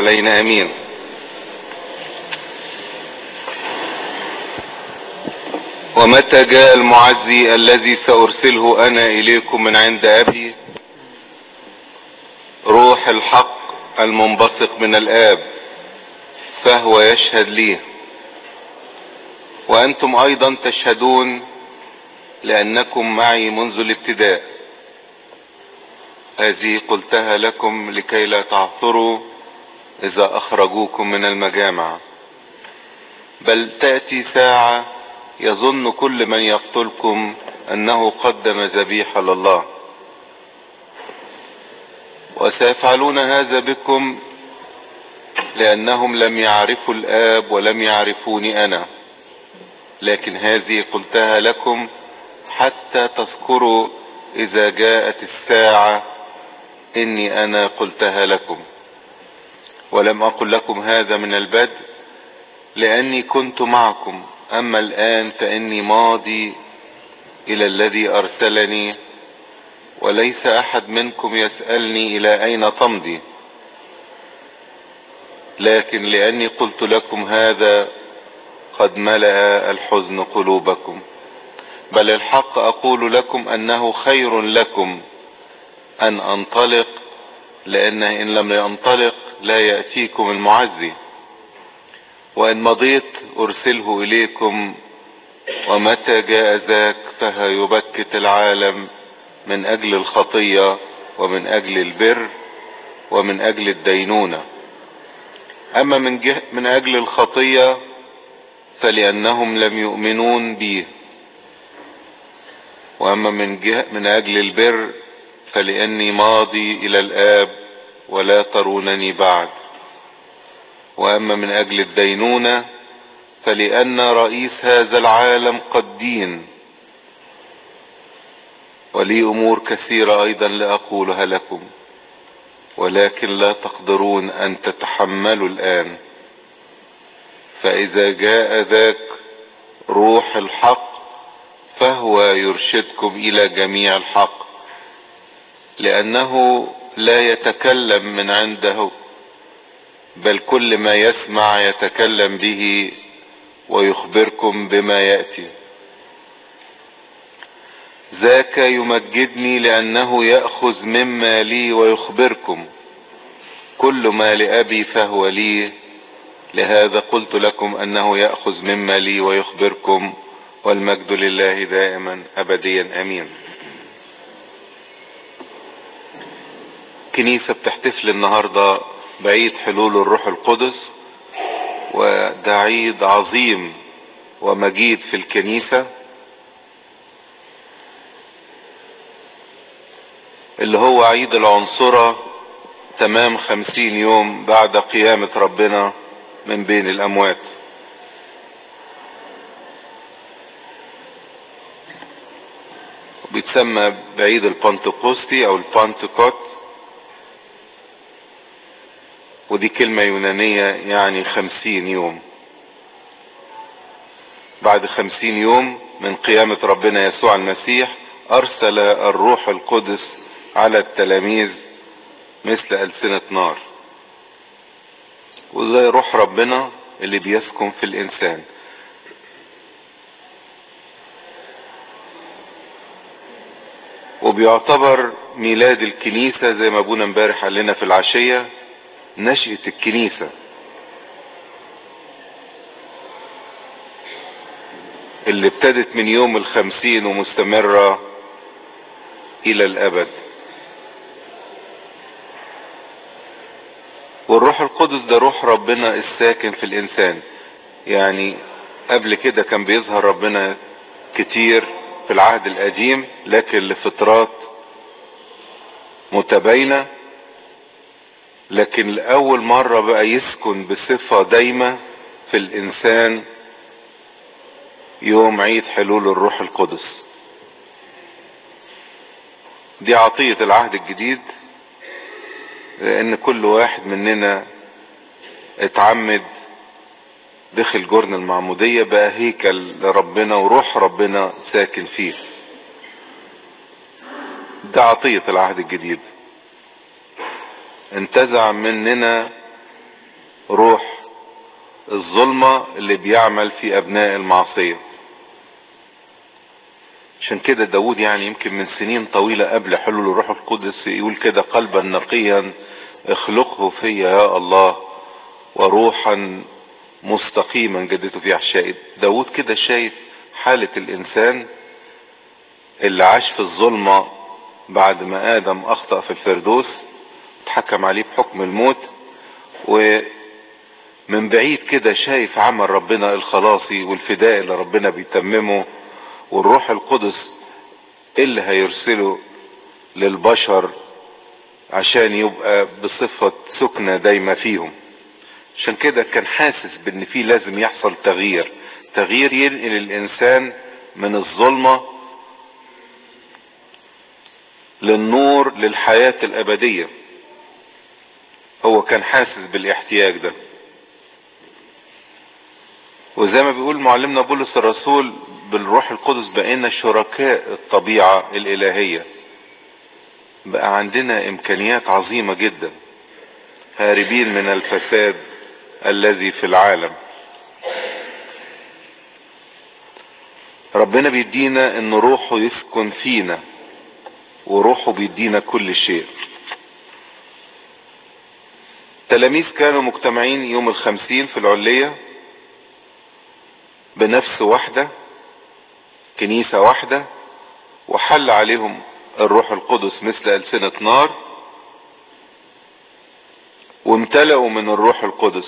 علينا امين ومتى جاء المعزي الذي سارسله انا اليكم من عند ابي روح الحق المنبثق من الاب فهو يشهد لي وانتم ايضا تشهدون لانكم معي منذ الابتداء هذه قلتها لكم لكي لا تعثروا اذا اخرجوكم من المجامع بل تأتي ساعة يظن كل من يقتلكم انه قدم ذبيحة لله وسيفعلون هذا بكم لانهم لم يعرفوا الاب ولم يعرفوني انا لكن هذه قلتها لكم حتى تذكروا اذا جاءت الساعة اني انا قلتها لكم ولم اقل لكم هذا من البدء لاني كنت معكم اما الان فاني ماضي الى الذي ارسلني وليس احد منكم يسألني الى اين تمضي لكن لاني قلت لكم هذا قد ملأ الحزن قلوبكم بل الحق اقول لكم انه خير لكم ان انطلق لان ان لم ينطلق لا يأتيكم المعزي وان مضيت ارسله اليكم ومتى جاء ذاك فهيبكت العالم من اجل الخطية ومن اجل البر ومن اجل الدينونة اما من, جه من اجل الخطية فلانهم لم يؤمنون بي واما من, جه من اجل البر فلاني ماضي الى الاب ولا ترونني بعد واما من اجل الدينونة فلان رئيس هذا العالم قد دين ولي امور كثيرة ايضا لاقولها لكم ولكن لا تقدرون ان تتحملوا الان فاذا جاء ذاك روح الحق فهو يرشدكم الى جميع الحق لانه لا يتكلم من عنده بل كل ما يسمع يتكلم به ويخبركم بما يأتي ذاك يمجدني لأنه يأخذ مما لي ويخبركم كل ما لأبي فهو لي لهذا قلت لكم أنه يأخذ مما لي ويخبركم والمجد لله دائما أبديا أمين كنيسة بتحتفل النهاردة بعيد حلول الروح القدس وده عيد عظيم ومجيد في الكنيسة اللي هو عيد العنصرة تمام خمسين يوم بعد قيامة ربنا من بين الأموات بيتسمى بعيد البنتقوستي أو البنتكوت ودي كلمة يونانية يعني خمسين يوم بعد خمسين يوم من قيامة ربنا يسوع المسيح أرسل الروح القدس على التلاميذ مثل ألسنة نار وزي روح ربنا اللي بيسكن في الإنسان وبيعتبر ميلاد الكنيسة زي ما ابونا امبارح قال لنا في العشية نشأة الكنيسة اللي ابتدت من يوم الخمسين ومستمرة الى الابد والروح القدس ده روح ربنا الساكن في الانسان يعني قبل كده كان بيظهر ربنا كتير في العهد القديم لكن لفترات متباينة لكن لأول مرة بقى يسكن بصفة دايمة في الإنسان يوم عيد حلول الروح القدس دي عطية العهد الجديد لأن كل واحد مننا اتعمد دخل جرن المعمودية بقى هيكل لربنا وروح ربنا ساكن فيه ده عطية العهد الجديد انتزع مننا روح الظلمة اللي بيعمل في ابناء المعصية عشان كده داود يعني يمكن من سنين طويلة قبل حلول الروح القدس يقول كده قلبا نقيا اخلقه فيا يا الله وروحا مستقيما جدته في احشائي داود كده شايف حالة الانسان اللي عاش في الظلمة بعد ما ادم اخطأ في الفردوس اتحكم عليه بحكم الموت ومن بعيد كده شايف عمل ربنا الخلاصي والفداء اللي ربنا بيتممه والروح القدس اللي هيرسله للبشر عشان يبقى بصفة سكنة دايمة فيهم عشان كده كان حاسس بان في لازم يحصل تغيير تغيير ينقل الانسان من الظلمة للنور للحياة الابدية هو كان حاسس بالاحتياج ده وزي ما بيقول معلمنا بولس الرسول بالروح القدس بقينا شركاء الطبيعة الالهية بقى عندنا امكانيات عظيمة جدا هاربين من الفساد الذي في العالم ربنا بيدينا ان روحه يسكن فينا وروحه بيدينا كل شيء تلاميذ كانوا مجتمعين يوم الخمسين في العلية بنفس واحدة كنيسة واحدة وحل عليهم الروح القدس مثل ألسنة نار وامتلأوا من الروح القدس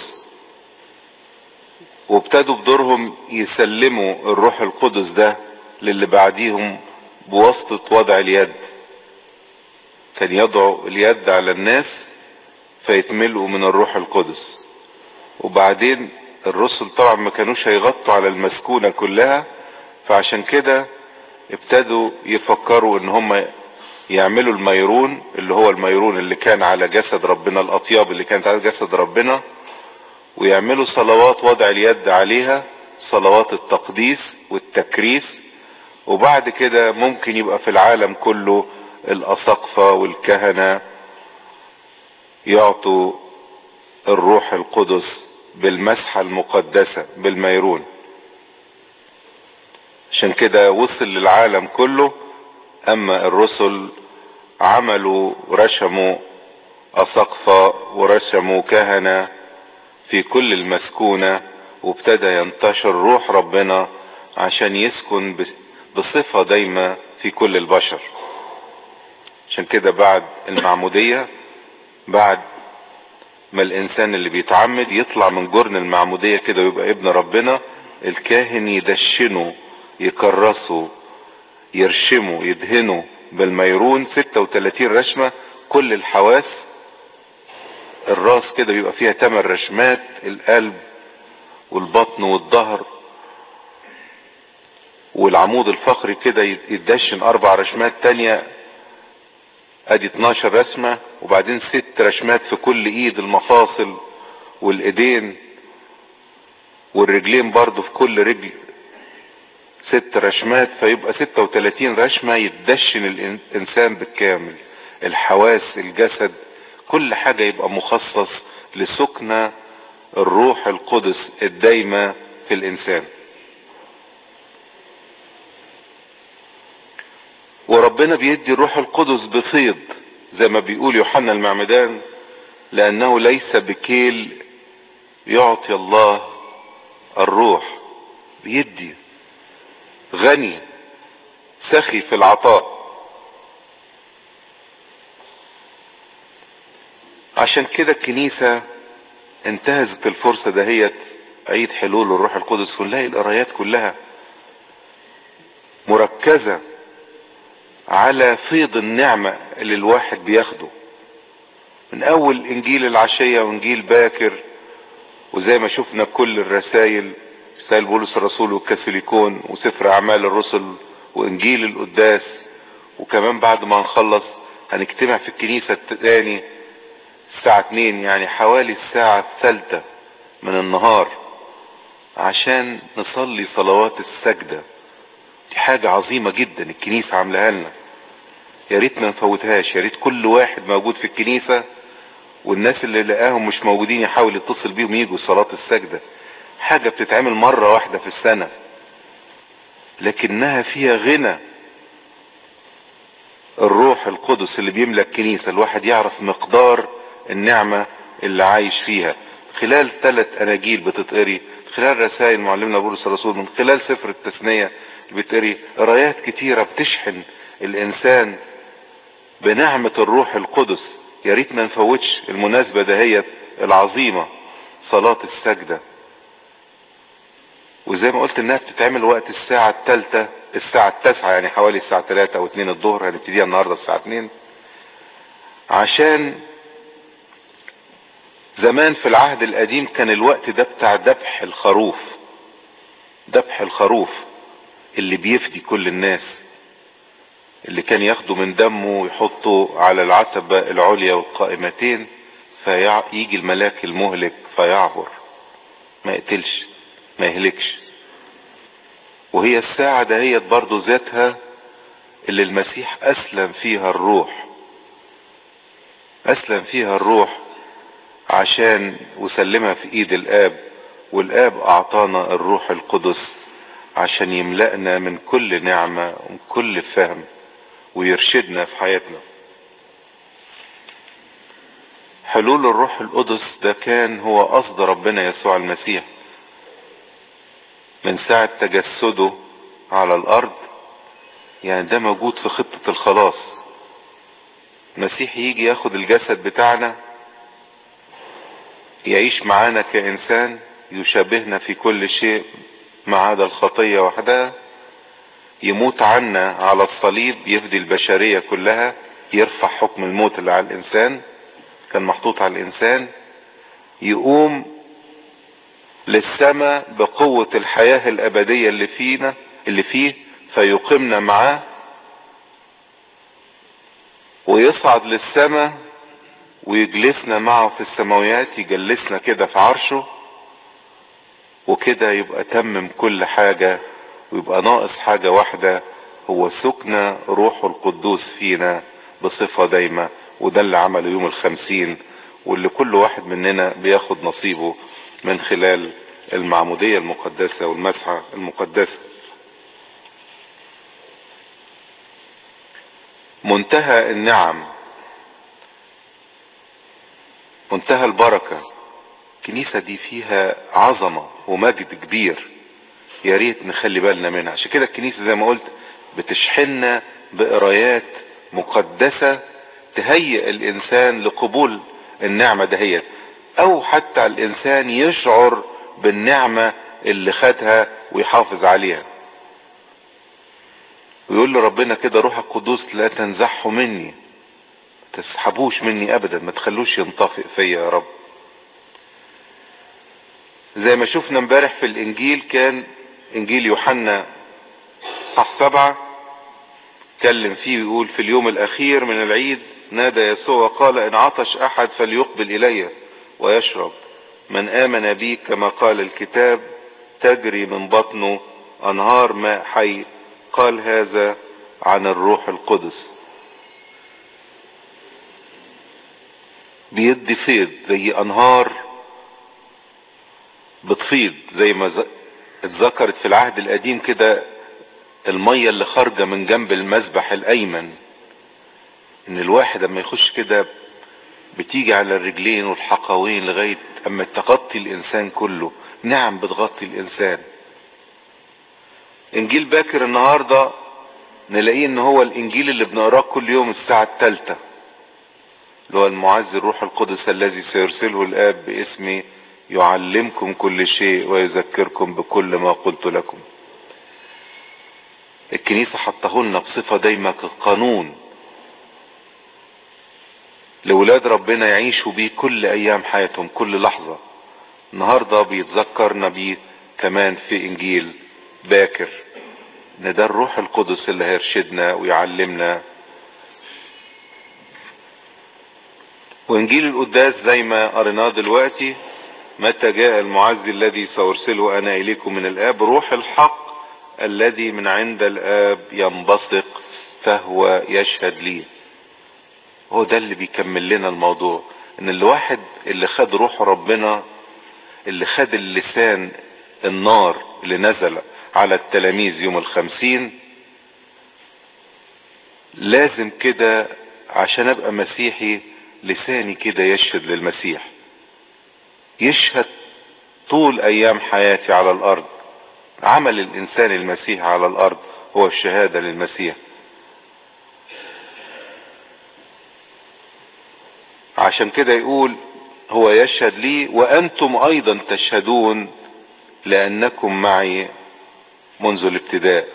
وابتدوا بدورهم يسلموا الروح القدس ده للي بعديهم بواسطة وضع اليد كان يضعوا اليد على الناس فيتملئوا من الروح القدس وبعدين الرسل طبعا ما كانوش هيغطوا على المسكونة كلها فعشان كده ابتدوا يفكروا ان هم يعملوا الميرون اللي هو الميرون اللي كان على جسد ربنا الاطياب اللي كانت على جسد ربنا ويعملوا صلوات وضع اليد عليها صلوات التقديس والتكريس وبعد كده ممكن يبقى في العالم كله الاساقفة والكهنة يعطوا الروح القدس بالمسحة المقدسة بالميرون عشان كده وصل للعالم كله اما الرسل عملوا رشموا اساقفة ورشموا كهنة في كل المسكونة وابتدى ينتشر روح ربنا عشان يسكن بصفة دايمة في كل البشر عشان كده بعد المعمودية بعد ما الانسان اللي بيتعمد يطلع من جرن المعمودية كده ويبقى ابن ربنا الكاهن يدشنه يكرسه يرشمه يدهنه بالميرون 36 رشمة كل الحواس الراس كده بيبقى فيها 8 رشمات القلب والبطن والظهر والعمود الفقري كده يدشن اربع رشمات تانية ادي 12 رسمة وبعدين ست رشمات في كل ايد المفاصل والايدين والرجلين برضو في كل رجل ست رشمات فيبقى 36 رشمة يدشن الانسان بالكامل الحواس الجسد كل حاجة يبقى مخصص لسكنة الروح القدس الدايمة في الانسان وربنا بيدي الروح القدس بفيض زي ما بيقول يوحنا المعمدان لانه ليس بكيل يعطي الله الروح بيدي غني سخي في العطاء عشان كده الكنيسة انتهزت الفرصة دهيت عيد حلول الروح القدس ونلاقي القرايات كلها مركزة على فيض النعمة اللي الواحد بياخده من اول انجيل العشية وانجيل باكر وزي ما شفنا كل الرسائل رسائل بولس الرسول والكاثوليكون وسفر اعمال الرسل وانجيل القداس وكمان بعد ما نخلص هنجتمع في الكنيسة التاني الساعة اتنين يعني حوالي الساعة الثالثة من النهار عشان نصلي صلوات السجدة دي حاجة عظيمة جدا الكنيسة عاملاها لنا يا ريت ما نفوتهاش يا ريت كل واحد موجود في الكنيسة والناس اللي لقاهم مش موجودين يحاول يتصل بيهم يجوا صلاة السجدة حاجة بتتعمل مرة واحدة في السنة لكنها فيها غنى الروح القدس اللي بيملى الكنيسة الواحد يعرف مقدار النعمة اللي عايش فيها خلال ثلاث اناجيل بتتقري خلال رسائل معلمنا بولس الرسول من خلال سفر التثنية اللي بتقري قرايات كتيرة بتشحن الانسان بنعمة الروح القدس يا ريت ما نفوتش المناسبة دهيت العظيمة صلاة السجدة وزي ما قلت انها بتتعمل وقت الساعة الثالثة الساعة التاسعة يعني حوالي الساعة 3 او 2 الظهر هنبتديها النهاردة الساعة 2 عشان زمان في العهد القديم كان الوقت ده بتاع ذبح الخروف ذبح الخروف اللي بيفدي كل الناس اللي كان ياخده من دمه ويحطه على العتبة العليا والقائمتين فيجي الملاك المهلك فيعبر ما يقتلش ما يهلكش وهي الساعة دهيت برضو ذاتها اللي المسيح اسلم فيها الروح اسلم فيها الروح عشان وسلمها في ايد الاب والاب اعطانا الروح القدس عشان يملأنا من كل نعمة ومن كل فهم ويرشدنا في حياتنا حلول الروح القدس ده كان هو قصد ربنا يسوع المسيح من ساعة تجسده على الارض يعني ده موجود في خطة الخلاص المسيح يجي ياخد الجسد بتاعنا يعيش معانا كإنسان يشابهنا في كل شيء ما عدا الخطية وحدها يموت عنا على الصليب يفدي البشرية كلها يرفع حكم الموت اللي على الإنسان كان محطوط على الإنسان يقوم للسماء بقوة الحياة الأبدية اللي فينا اللي فيه فيقيمنا معاه ويصعد للسماء ويجلسنا معه في السماويات يجلسنا كده في عرشه وكده يبقى تمم كل حاجة ويبقى ناقص حاجة واحدة هو سكن روحه القدوس فينا بصفة دايمة وده اللي عمله يوم الخمسين واللي كل واحد مننا بياخد نصيبه من خلال المعمودية المقدسة والمسحة المقدسة منتهى النعم منتهى البركة الكنيسة دي فيها عظمة ومجد كبير يا ريت نخلي بالنا منها عشان كده الكنيسة زي ما قلت بتشحننا بقرايات مقدسة تهيئ الانسان لقبول النعمة دهيت او حتى الانسان يشعر بالنعمة اللي خدها ويحافظ عليها ويقول له ربنا كده روح القدوس لا تنزحه مني تسحبوش مني ابدا ما تخلوش ينطفئ فيا يا رب زي ما شفنا امبارح في الانجيل كان انجيل يوحنا صح سبعة اتكلم فيه ويقول في اليوم الاخير من العيد نادى يسوع وقال ان عطش احد فليقبل الي ويشرب من امن بي كما قال الكتاب تجري من بطنه انهار ماء حي قال هذا عن الروح القدس بيدي فيض زي انهار بتفيض زي ما اتذكرت في العهد القديم كده المية اللي خارجة من جنب المذبح الايمن ان الواحد اما يخش كده بتيجي على الرجلين والحقوين لغاية اما تغطي الانسان كله نعم بتغطي الانسان انجيل باكر النهاردة نلاقيه ان هو الانجيل اللي بنقراه كل يوم الساعة الثالثة اللي هو المعز الروح القدس الذي سيرسله الاب باسمي يعلمكم كل شيء ويذكركم بكل ما قلت لكم الكنيسة حطه لنا بصفة دايما كقانون لولاد ربنا يعيشوا بيه كل ايام حياتهم كل لحظة النهاردة بيتذكرنا بيه كمان في انجيل باكر ان ده الروح القدس اللي هيرشدنا ويعلمنا وانجيل القداس زي ما قريناه دلوقتي متى جاء المعزي الذي سأرسله انا اليكم من الاب روح الحق الذي من عند الاب ينبثق فهو يشهد لي هو ده اللي بيكمل لنا الموضوع ان الواحد اللي خد روح ربنا اللي خد اللسان النار اللي نزل على التلاميذ يوم الخمسين لازم كده عشان ابقى مسيحي لساني كده يشهد للمسيح يشهد طول ايام حياتي على الارض عمل الانسان المسيح على الارض هو الشهادة للمسيح عشان كده يقول هو يشهد لي وانتم ايضا تشهدون لانكم معي منذ الابتداء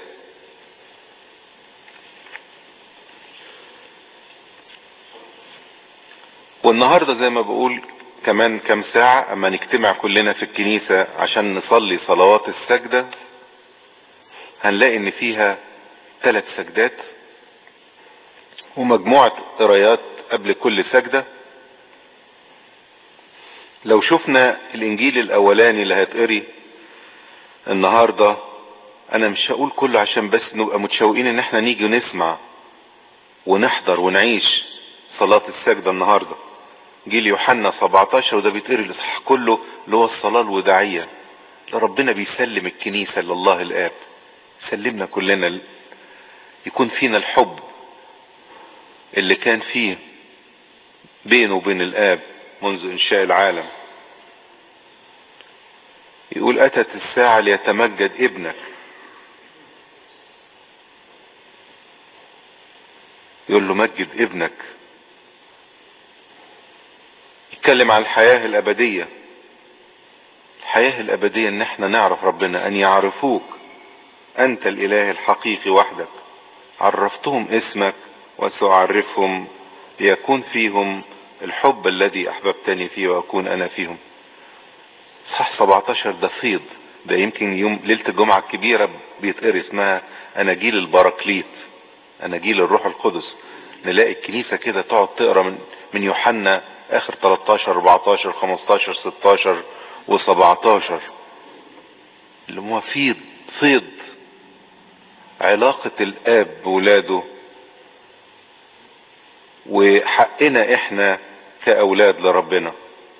والنهاردة زي ما بقول كمان كم ساعة اما نجتمع كلنا في الكنيسة عشان نصلي صلوات السجدة هنلاقي ان فيها ثلاث سجدات ومجموعة قرايات قبل كل سجدة لو شفنا الانجيل الاولاني اللي هيتقري النهاردة انا مش هقول كله عشان بس نبقى متشوقين ان احنا نيجي ونسمع ونحضر ونعيش صلاة السجدة النهاردة جيل يوحنا 17 وده بيتقري الاصحاح كله اللي هو الصلاة الوداعية اللي ربنا بيسلم الكنيسة لله الاب سلمنا كلنا يكون فينا الحب اللي كان فيه بينه وبين الاب منذ انشاء العالم يقول اتت الساعة ليتمجد ابنك يقول له مجد ابنك يتكلم عن الحياة الابدية الحياة الابدية ان احنا نعرف ربنا ان يعرفوك انت الاله الحقيقي وحدك عرفتهم اسمك وسأعرفهم ليكون فيهم الحب الذي احببتني فيه واكون انا فيهم صح 17 ده فيض ده يمكن يوم ليلة الجمعة الكبيرة بيتقري اسمها اناجيل البراكليت اناجيل الروح القدس نلاقي الكنيسة كده تقعد تقرا من من يوحنا اخر 13 14 15 16 و17 اللي هو فيض فيض علاقة الاب بولاده وحقنا احنا كاولاد لربنا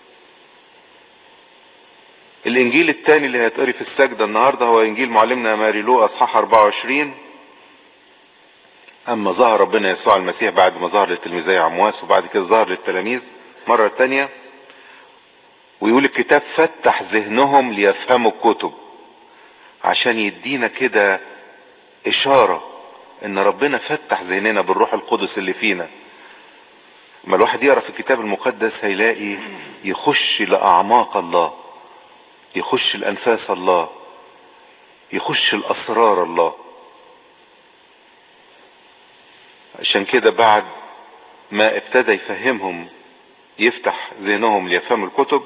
الانجيل الثاني اللي هيتقري في السجدة النهاردة هو انجيل معلمنا ماري لو اصحاح 24 اما ظهر ربنا يسوع المسيح بعد ما ظهر للتلميذي عمواس وبعد كده ظهر للتلاميذ مرة تانية ويقول الكتاب فتح ذهنهم ليفهموا الكتب عشان يدينا كده اشارة ان ربنا فتح ذهننا بالروح القدس اللي فينا ما الواحد يقرا في الكتاب المقدس هيلاقي يخش لاعماق الله يخش لانفاس الله يخش الاسرار الله عشان كده بعد ما ابتدى يفهمهم يفتح ذهنهم ليفهموا الكتب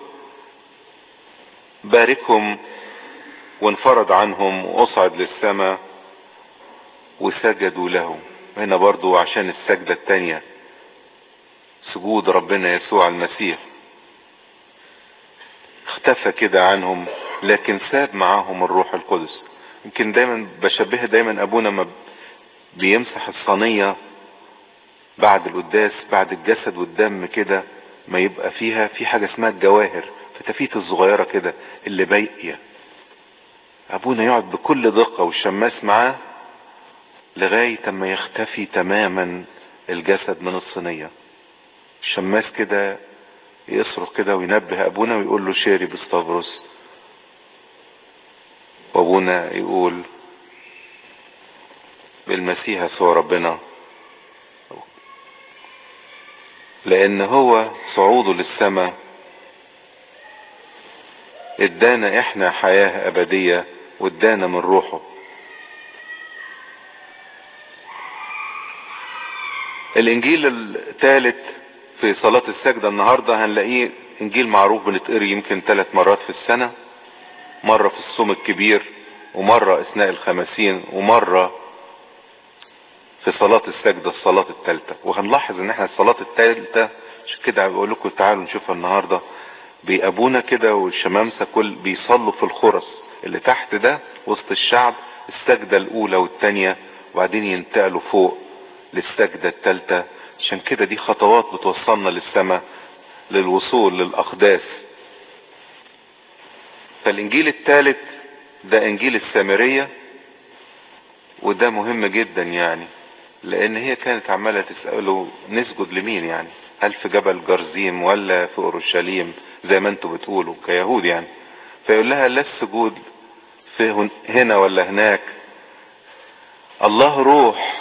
باركهم وانفرد عنهم واصعد للسماء وسجدوا له هنا برضو عشان السجدة التانية سجود ربنا يسوع المسيح اختفى كده عنهم لكن ساب معاهم الروح القدس يمكن دايما بشبه دايما ابونا ما بيمسح الصينية بعد القداس بعد الجسد والدم كده ما يبقى فيها في حاجة اسمها الجواهر فتفيت الصغيرة كده اللي باقية ابونا يقعد بكل دقة والشماس معاه لغاية ما يختفي تماما الجسد من الصينية الشماس كده يصرخ كده وينبه ابونا ويقول له شاري بستافروس وابونا يقول بالمسيح يسوع ربنا لان هو صعوده للسماء ادانا احنا حياة ابدية وادانا من روحه الانجيل الثالث في صلاة السجدة النهاردة هنلاقيه انجيل معروف بنتقري يمكن ثلاث مرات في السنة مرة في الصوم الكبير ومرة اثناء الخمسين ومرة في صلاة السجدة الصلاة الثالثة وهنلاحظ ان احنا الصلاة الثالثة عشان كده بقول لكم تعالوا نشوفها النهاردة بيقابونا كده والشمامسة كل بيصلوا في الخرس اللي تحت ده وسط الشعب السجدة الاولى والثانية وبعدين ينتقلوا فوق للسجدة الثالثة عشان كده دي خطوات بتوصلنا للسماء للوصول للأقداس فالإنجيل الثالث ده إنجيل السامرية وده مهم جدا يعني لأن هي كانت عمالة تسأله نسجد لمين يعني هل في جبل جرزيم ولا في أورشليم زي ما انتوا بتقولوا كيهود يعني فيقول لها لا السجود في هنا ولا هناك الله روح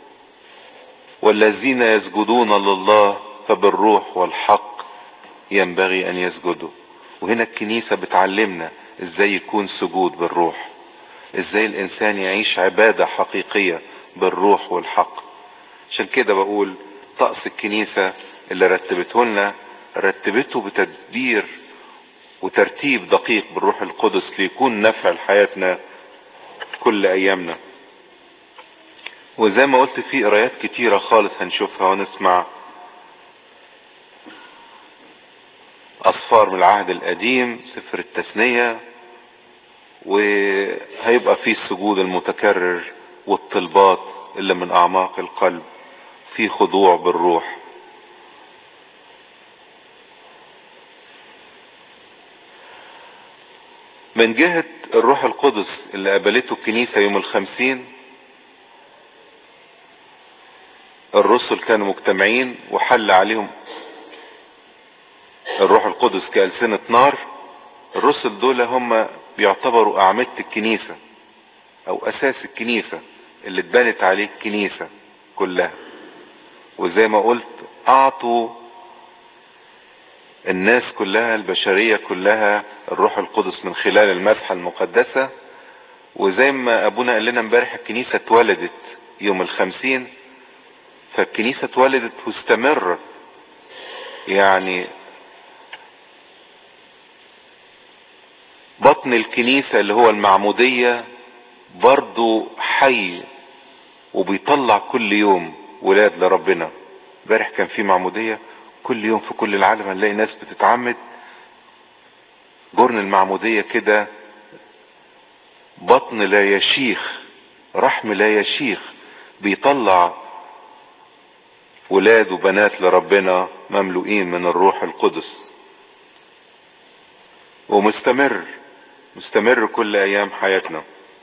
والذين يسجدون لله فبالروح والحق ينبغي ان يسجدوا وهنا الكنيسة بتعلمنا ازاي يكون سجود بالروح ازاي الانسان يعيش عبادة حقيقية بالروح والحق عشان كده بقول طقس الكنيسة اللي رتبته لنا رتبته بتدبير وترتيب دقيق بالروح القدس ليكون نفع لحياتنا كل ايامنا وزي ما قلت في قرايات كتيرة خالص هنشوفها ونسمع اصفار من العهد القديم سفر التثنية وهيبقى في السجود المتكرر والطلبات اللي من اعماق القلب في خضوع بالروح من جهة الروح القدس اللي قابلته الكنيسة يوم الخمسين الرسل كانوا مجتمعين وحل عليهم الروح القدس كألسنة نار الرسل دول هم بيعتبروا أعمدة الكنيسة أو أساس الكنيسة اللي اتبنت عليه الكنيسة كلها وزي ما قلت أعطوا الناس كلها البشرية كلها الروح القدس من خلال المسحة المقدسة وزي ما ابونا قال لنا امبارح الكنيسة اتولدت يوم الخمسين فالكنيسة اتولدت واستمرت يعني بطن الكنيسة اللي هو المعمودية برضو حي وبيطلع كل يوم ولاد لربنا امبارح كان في معمودية كل يوم في كل العالم هنلاقي ناس بتتعمد جرن المعمودية كده بطن لا يشيخ رحم لا يشيخ بيطلع ولاد وبنات لربنا مملوئين من الروح القدس ومستمر مستمر كل ايام حياتنا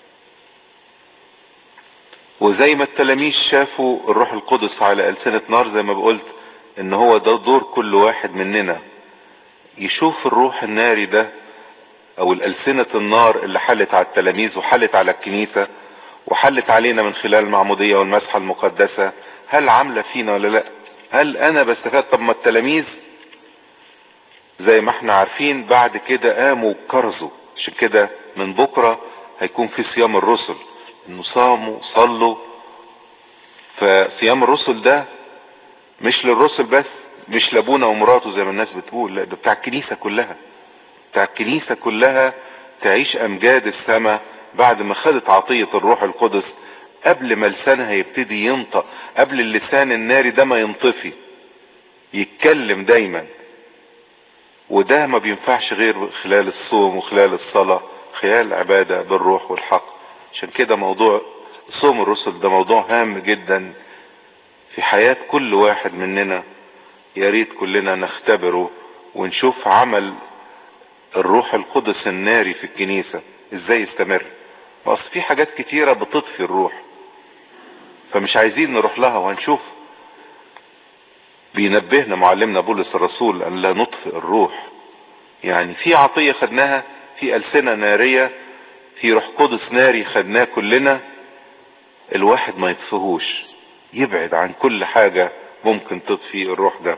وزي ما التلاميذ شافوا الروح القدس على ألسنة نار زي ما بقولت ان هو ده دور كل واحد مننا يشوف الروح الناري ده او الألسنة النار اللي حلت على التلاميذ وحلت على الكنيسة وحلت علينا من خلال المعمودية والمسحة المقدسة هل عاملة فينا ولا لا هل انا بستفاد طب ما التلاميذ زي ما احنا عارفين بعد كده قاموا وكرزوا عشان كده من بكرة هيكون في صيام الرسل انه صاموا صلوا فصيام الرسل ده مش للرسل بس مش لابونا ومراته زي ما الناس بتقول لا ده بتاع الكنيسة كلها بتاع الكنيسة كلها تعيش امجاد السماء بعد ما خدت عطية الروح القدس قبل ما لسانها يبتدي ينطق قبل اللسان الناري ده ما ينطفي يتكلم دايما وده ما بينفعش غير خلال الصوم وخلال الصلاة خلال العبادة بالروح والحق عشان كده موضوع صوم الرسل ده موضوع هام جدا في حياة كل واحد مننا يا ريت كلنا نختبره ونشوف عمل الروح القدس الناري في الكنيسة ازاي يستمر اصل في حاجات كتيرة بتطفي الروح فمش عايزين نروح لها وهنشوف بينبهنا معلمنا بولس الرسول ان لا نطفئ الروح يعني في عطية خدناها في ألسنة نارية في روح قدس ناري خدناه كلنا الواحد ما يطفهوش يبعد عن كل حاجة ممكن تطفي الروح ده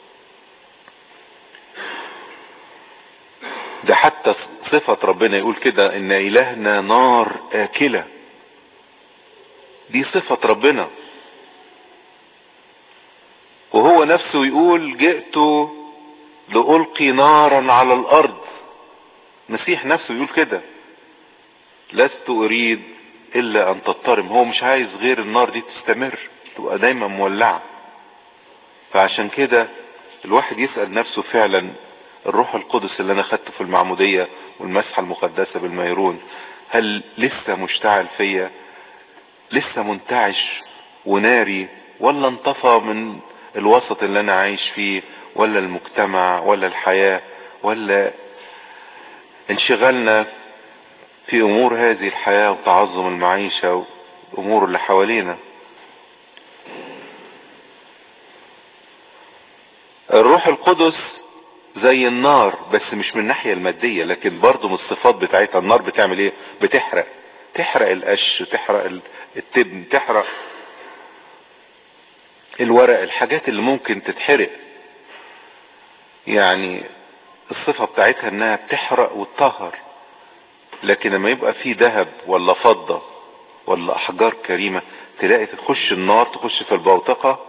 ده حتى صفة ربنا يقول كده ان الهنا نار اكلة دي صفة ربنا وهو نفسه يقول جئت لألقي نارا على الأرض مسيح نفسه يقول كده لست أريد إلا أن تضطرم هو مش عايز غير النار دي تستمر تبقى دايما مولعة فعشان كده الواحد يسأل نفسه فعلا الروح القدس اللي أنا خدته في المعمودية والمسحة المقدسة بالميرون هل لسه مشتعل فيا لسه منتعش وناري ولا انطفى من الوسط اللي انا عايش فيه ولا المجتمع ولا الحياة ولا انشغلنا في امور هذه الحياة وتعظم المعيشة وامور اللي حوالينا الروح القدس زي النار بس مش من الناحية المادية لكن برضه من الصفات بتاعتها النار بتعمل ايه بتحرق تحرق القش تحرق التبن تحرق الورق الحاجات اللي ممكن تتحرق يعني الصفة بتاعتها انها بتحرق وتطهر لكن لما يبقى في ذهب ولا فضة ولا احجار كريمة تلاقي تخش النار تخش في البوتقة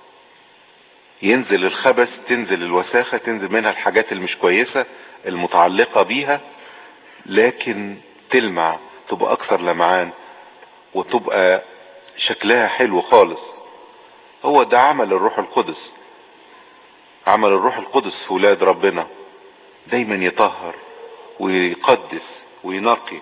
ينزل الخبث تنزل الوساخة تنزل منها الحاجات اللي مش كويسة المتعلقة بيها لكن تلمع تبقى اكثر لمعان وتبقى شكلها حلو خالص هو ده عمل الروح القدس عمل الروح القدس في ولاد ربنا دايما يطهر ويقدس وينقي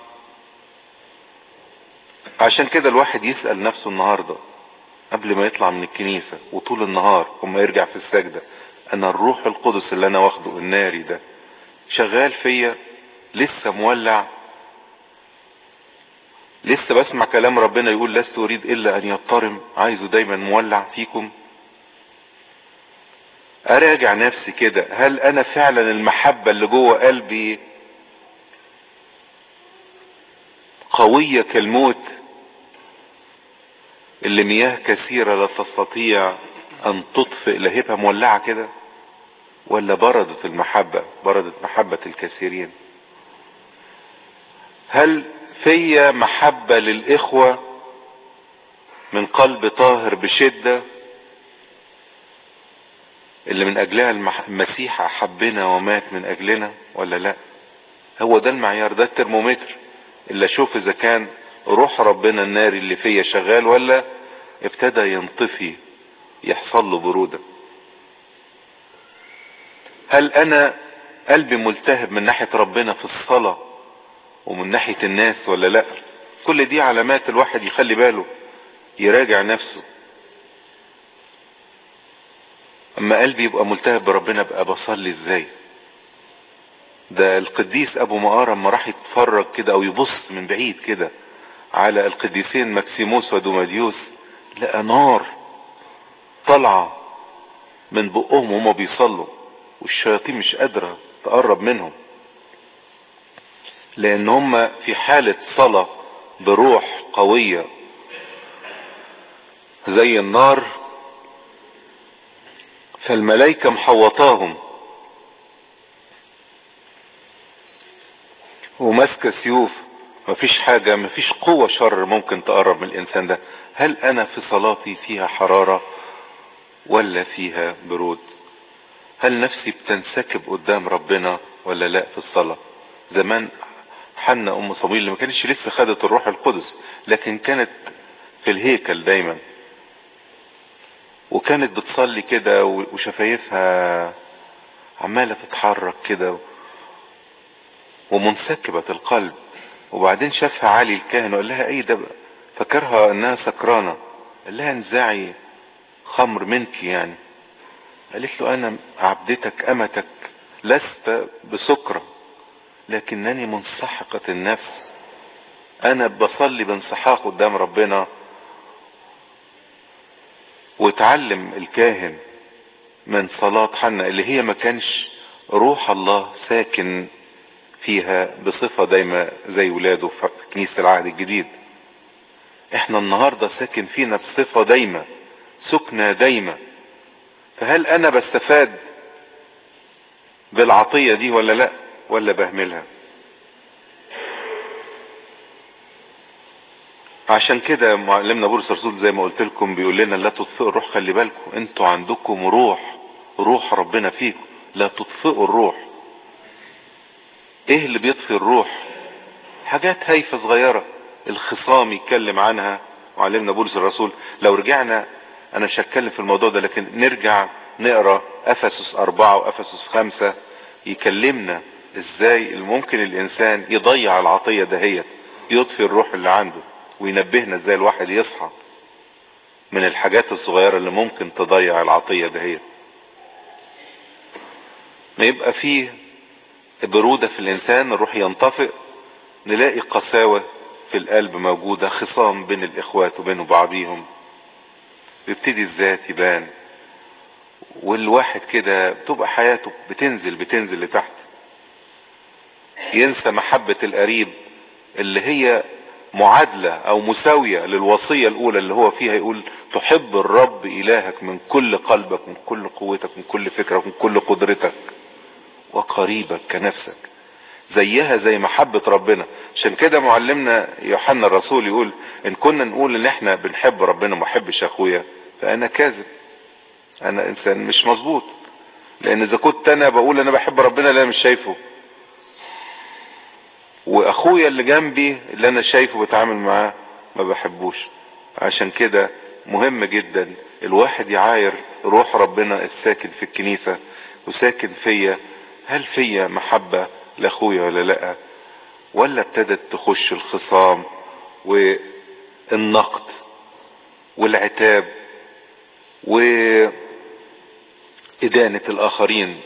عشان كده الواحد يسأل نفسه النهاردة قبل ما يطلع من الكنيسة وطول النهار وما يرجع في السجدة انا الروح القدس اللي انا واخده الناري ده شغال فيا لسه مولع لسه بسمع كلام ربنا يقول لست اريد الا ان يضطرم عايزه دايما مولع فيكم اراجع نفسي كده هل انا فعلا المحبة اللي جوه قلبي قوية كالموت اللي مياه كثيرة لا تستطيع ان تطفئ لهبها مولعة كده ولا بردت المحبة بردت محبة الكثيرين هل في محبة للاخوة من قلب طاهر بشدة اللي من اجلها المسيح احبنا ومات من اجلنا ولا لا هو ده المعيار ده الترمومتر اللي اشوف اذا كان روح ربنا الناري اللي فيا شغال ولا ابتدى ينطفي يحصل له برودة هل انا قلبي ملتهب من ناحية ربنا في الصلاة ومن ناحية الناس ولا لا كل دي علامات الواحد يخلي باله يراجع نفسه اما قلبي يبقى ملتهب بربنا بقى بصلي ازاي ده القديس ابو مقارة اما راح يتفرج كده او يبص من بعيد كده على القديسين مكسيموس ودوماديوس لقى نار طالعة من بقهم وهما بيصلوا والشياطين مش قادرة تقرب منهم لان هم في حالة صلاة بروح قوية زي النار فالملائكة محوطاهم وماسكة سيوف مفيش حاجة مفيش قوة شر ممكن تقرب من الانسان ده هل انا في صلاتي فيها حرارة ولا فيها برود هل نفسي بتنسكب قدام ربنا ولا لا في الصلاة زمان حنا ام صمويل اللي ما كانتش لسه خدت الروح القدس لكن كانت في الهيكل دايما وكانت بتصلي كده وشفايفها عمالة تتحرك كده ومنسكبة القلب وبعدين شافها علي الكاهن وقال لها ايه ده فكرها انها سكرانة قال لها انزعي خمر منك يعني قالت له انا عبدتك امتك لست بسكرة لكنني منسحقة النفس انا بصلي بانسحاق قدام ربنا وتعلم الكاهن من صلاة حنا اللي هي ما كانش روح الله ساكن فيها بصفة دايما زي ولاده في كنيسة العهد الجديد احنا النهاردة ساكن فينا بصفة دايما سكنة دايما فهل انا بستفاد بالعطية دي ولا لا ولا بهملها عشان كده معلمنا بولس الرسول زي ما قلت لكم بيقول لنا لا تطفئوا الروح خلي بالكم انتوا عندكم روح روح ربنا فيكم لا تطفئوا الروح ايه اللي بيطفي الروح حاجات هايفة صغيرة الخصام يتكلم عنها معلمنا بولس الرسول لو رجعنا انا مش هتكلم في الموضوع ده لكن نرجع نقرا افسس اربعة وافسس خمسة يكلمنا ازاي ممكن الانسان يضيع العطية دهيت يطفي الروح اللي عنده وينبهنا ازاي الواحد يصحى من الحاجات الصغيرة اللي ممكن تضيع العطية دهيت ما يبقى فيه برودة في الانسان الروح ينطفئ نلاقي قساوة في القلب موجودة خصام بين الاخوات وبين بعضيهم يبتدي الذات يبان والواحد كده بتبقى حياته بتنزل بتنزل لتحت ينسى محبة القريب اللي هي معادلة او مساوية للوصية الاولى اللي هو فيها يقول تحب الرب الهك من كل قلبك من كل قوتك من كل فكرك من كل قدرتك وقريبك كنفسك زيها زي محبة ربنا عشان كده معلمنا يوحنا الرسول يقول ان كنا نقول ان احنا بنحب ربنا ما احبش اخويا فانا كاذب انا انسان مش مظبوط لان اذا كنت انا بقول انا بحب ربنا اللي انا مش شايفه واخويا اللي جنبي اللي انا شايفه بتعامل معاه ما بحبوش عشان كده مهم جدا الواحد يعاير روح ربنا الساكن في الكنيسة وساكن فيا هل فيا محبة لاخويا ولا لا ولا ابتدت تخش الخصام والنقد والعتاب وإدانة الآخرين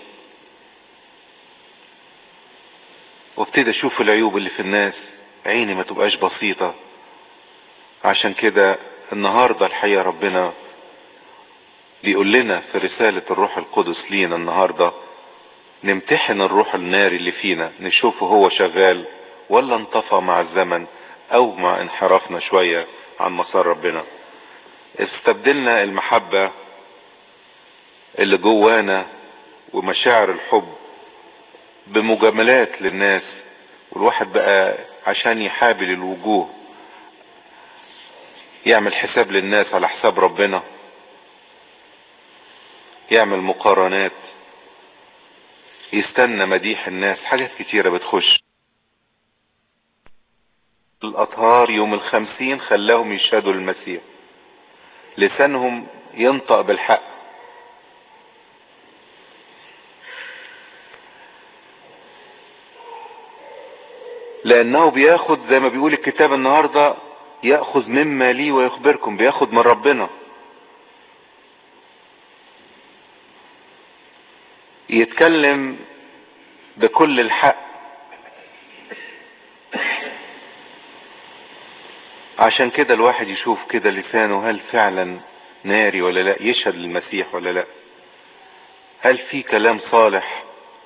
وابتدي اشوف العيوب اللي في الناس عيني ما تبقاش بسيطة عشان كده النهاردة الحقيقة ربنا بيقول لنا في رسالة الروح القدس لينا النهاردة نمتحن الروح الناري اللي فينا نشوفه هو شغال ولا انطفى مع الزمن او مع انحرافنا شوية عن مسار ربنا استبدلنا المحبة اللي جوانا ومشاعر الحب بمجاملات للناس والواحد بقى عشان يحابل الوجوه يعمل حساب للناس على حساب ربنا يعمل مقارنات يستنى مديح الناس حاجات كتيرة بتخش الأطهار يوم الخمسين خلاهم يشهدوا للمسيح لسانهم ينطق بالحق لانه بياخد زي ما بيقول الكتاب النهاردة يأخذ مما لي ويخبركم بياخد من ربنا يتكلم بكل الحق عشان كده الواحد يشوف كده لسانه هل فعلا ناري ولا لا يشهد للمسيح ولا لا هل في كلام صالح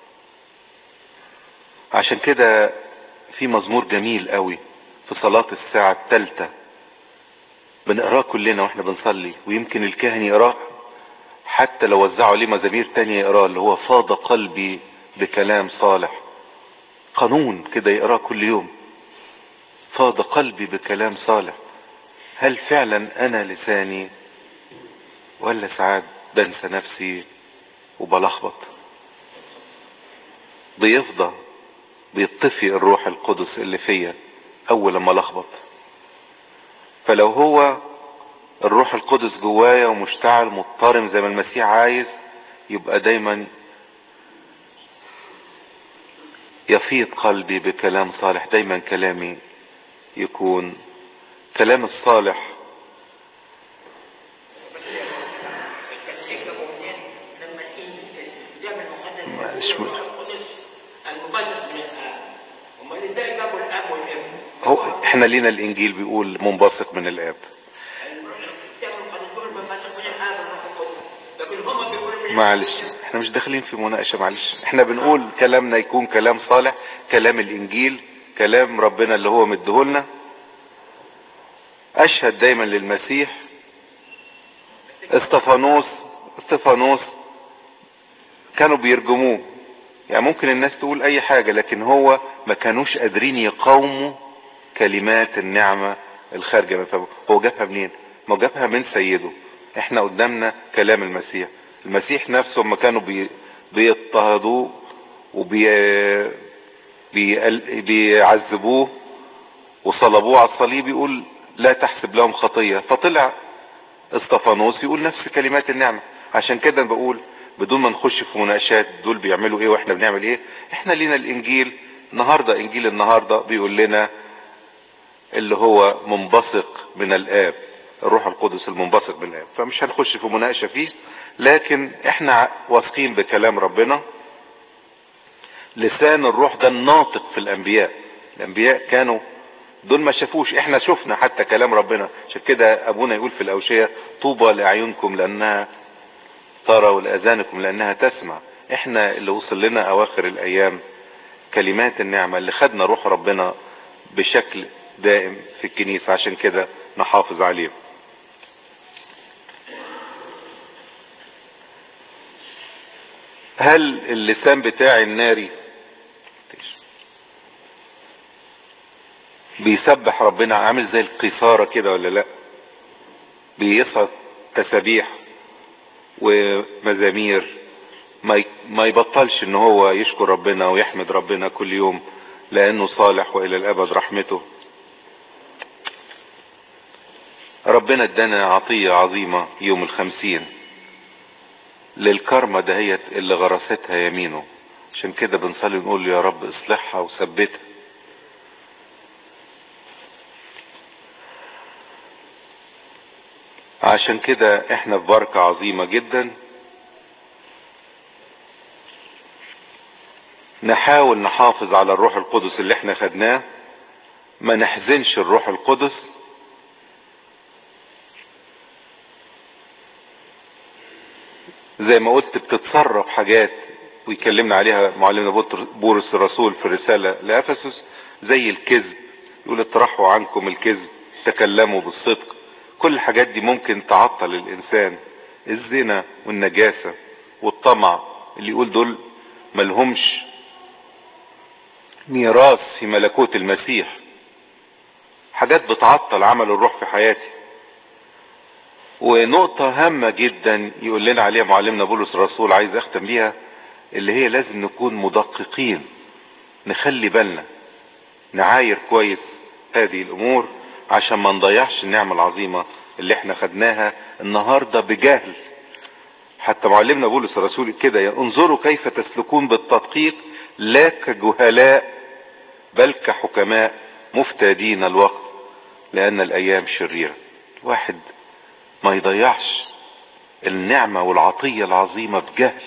عشان كده في مزمور جميل قوي في صلاة الساعة الثالثة بنقراه كلنا واحنا بنصلي ويمكن الكاهن يقراه حتى لو وزعوا عليه مزامير تانية يقراه اللي هو فاض قلبي بكلام صالح قانون كده يقراه كل يوم فاض قلبي بكلام صالح هل فعلا انا لساني ولا ساعات بنسى نفسي وبلخبط بيفضى بيطفي الروح القدس اللي فيا اول لما لخبط فلو هو الروح القدس جوايا ومشتعل مضطرم زي ما المسيح عايز يبقى دايما يفيض قلبي بكلام صالح دايما كلامي يكون كلام الصالح هو احنا لينا الانجيل بيقول منبثق من الاب معلش احنا مش داخلين في مناقشة معلش احنا بنقول كلامنا يكون كلام صالح كلام الانجيل كلام ربنا اللي هو مديهولنا اشهد دايما للمسيح استفانوس استفانوس كانوا بيرجموه يعني ممكن الناس تقول اي حاجة لكن هو ما كانوش قادرين يقاوموا كلمات النعمة الخارجة من فمه هو جابها منين ما جابها من سيده احنا قدامنا كلام المسيح المسيح نفسه لما كانوا بي بيضطهدوه وبي بي بيعذبوه وصلبوه على الصليب يقول لا تحسب لهم خطية فطلع استفانوس يقول نفس كلمات النعمة عشان كده بقول بدون ما نخش في مناقشات دول بيعملوا ايه واحنا بنعمل ايه احنا لينا الانجيل النهاردة انجيل النهاردة بيقول لنا اللي هو منبثق من الاب الروح القدس المنبثق من الاب فمش هنخش في مناقشة فيه لكن احنا واثقين بكلام ربنا لسان الروح ده الناطق في الانبياء الانبياء كانوا دول ما شافوش احنا شفنا حتى كلام ربنا عشان كده ابونا يقول في الاوشية طوبى لاعينكم لانها ترى ولاذانكم لانها تسمع احنا اللي وصل لنا اواخر الايام كلمات النعمة اللي خدنا روح ربنا بشكل دائم في الكنيسة عشان كده نحافظ عليه هل اللسان بتاعي الناري بيسبح ربنا عامل زي القيثارة كده ولا لا بيصعد تسابيح ومزامير ما يبطلش ان هو يشكر ربنا ويحمد ربنا كل يوم لانه صالح والى الابد رحمته ربنا ادانا عطية عظيمة يوم الخمسين للكرمة دهيت اللي غرستها يمينه عشان كده بنصلي نقول له يا رب اصلحها وثبتها عشان كده احنا في بركة عظيمة جدا نحاول نحافظ على الروح القدس اللي احنا خدناه ما نحزنش الروح القدس زي ما قلت بتتصرف حاجات ويكلمنا عليها معلمنا بولس الرسول في الرسالة لأفسس زي الكذب يقول اطرحوا عنكم الكذب تكلموا بالصدق كل الحاجات دي ممكن تعطل الانسان الزنا والنجاسة والطمع اللي يقول دول ملهمش ميراث في ملكوت المسيح حاجات بتعطل عمل الروح في حياتي ونقطة هامة جدا يقول لنا عليها معلمنا بولس الرسول عايز اختم بيها اللي هي لازم نكون مدققين نخلي بالنا نعاير كويس هذه الامور عشان ما نضيعش النعمة العظيمة اللي احنا خدناها النهاردة بجهل حتى معلمنا بولس الرسول كده انظروا كيف تسلكون بالتدقيق لا كجهلاء بل كحكماء مفتادين الوقت لان الايام شريرة واحد ما يضيعش النعمة والعطية العظيمة بجهل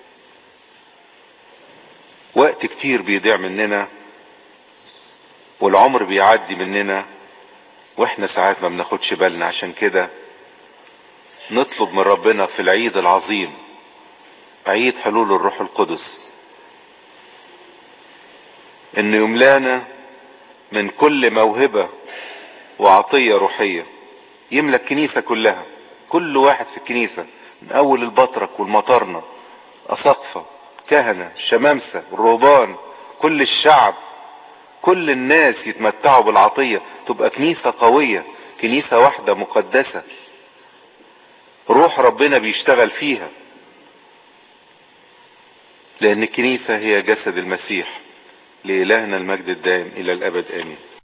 وقت كتير بيضيع مننا والعمر بيعدي مننا واحنا ساعات ما بناخدش بالنا عشان كده نطلب من ربنا في العيد العظيم عيد حلول الروح القدس ان يملانا من كل موهبة وعطية روحية يملى الكنيسة كلها كل واحد في الكنيسة من اول البطرك والمطرنة اساقفة كهنة الشمامسة الرهبان كل الشعب كل الناس يتمتعوا بالعطية تبقى كنيسة قوية كنيسة واحدة مقدسة روح ربنا بيشتغل فيها لان الكنيسة هي جسد المسيح لإلهنا المجد الدائم الى الابد امين